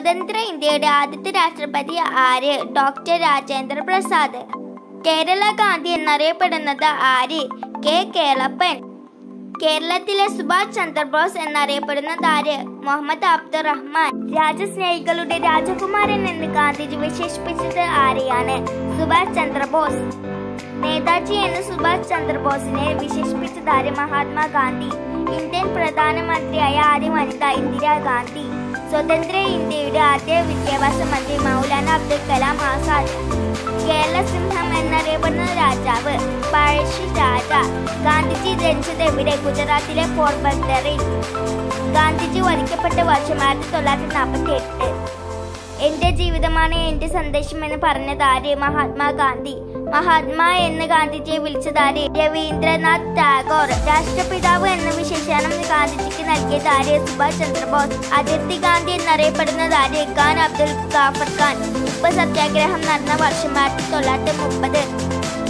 സ്വതന്ത്ര ഇന്ത്യയുടെ ആദ്യത്തെ രാഷ്ട്രപതി ആര് ഡോക്ടർ രാജേന്ദ്ര പ്രസാദ് കേരള ഗാന്ധി എന്നറിയപ്പെടുന്നത് ആര് കെ കേളപ്പൻ കേരളത്തിലെ സുഭാഷ് ചന്ദ്രബോസ് എന്നറിയപ്പെടുന്നത് ആര് മുഹമ്മദ് അബ്ദുറഹ്മാൻ രാജസ്നേഹികളുടെ രാജകുമാരൻ എന്ന് ഗാന്ധിജി വിശേഷിപ്പിച്ചത് ആരെയാണ് സുഭാഷ് ചന്ദ്രബോസ് നേതാജി എന്ന് സുഭാഷ് ചന്ദ്രബോസിനെ വിശേഷിപ്പിച്ചത് ആര് മഹാത്മാഗാന്ധി ഇന്ത്യൻ പ്രധാനമന്ത്രിയായ ആദ്യ വനിത ഇന്ദിരാഗാന്ധി സ്വതന്ത്ര ഇന്ത്യയുടെ ആദ്യ വിദ്യാഭ്യാസ മന്ത്രി മൗലാന അബ്ദുൽ കലാം ആസാദ് കേരള സിംഹം എന്നറിയപ്പെടുന്ന രാജാവ് പഴശ്ശി രാജ ഗാന്ധിജി ജനിച്ചത് എവിടെ ഗുജറാത്തിലെ പോർബന്ദറിൽ ഗാന്ധിജി വധിക്കപ്പെട്ട വർഷം ആയിരത്തി തൊള്ളായിരത്തി നാൽപ്പത്തി എട്ട് എന്റെ ജീവിതമാണ് എന്റെ സന്ദേശം എന്ന് പറഞ്ഞത് ആര് മഹാത്മാഗാന്ധി മഹാത്മാ എന്ന് ഗാന്ധിജിയെ വിളിച്ചത് ആര് രവീന്ദ്രനാഥ് ടാഗോർ രാഷ്ട്രപിതാവ് എന്ന വിശേഷണം ഗാന്ധിജിക്ക് നൽകിയത് ആര് സുഭാഷ് ചന്ദ്രബോസ് അതിർത്തി ഗാന്ധി എന്നറിയപ്പെടുന്നത് ആര് ഖാൻ അബ്ദുൽ ഗാഫർ ഖാൻ ഉപ്പ് സത്യാഗ്രഹം നടന്ന വർഷം ആയിരത്തി തൊള്ളായിരത്തി മുപ്പത്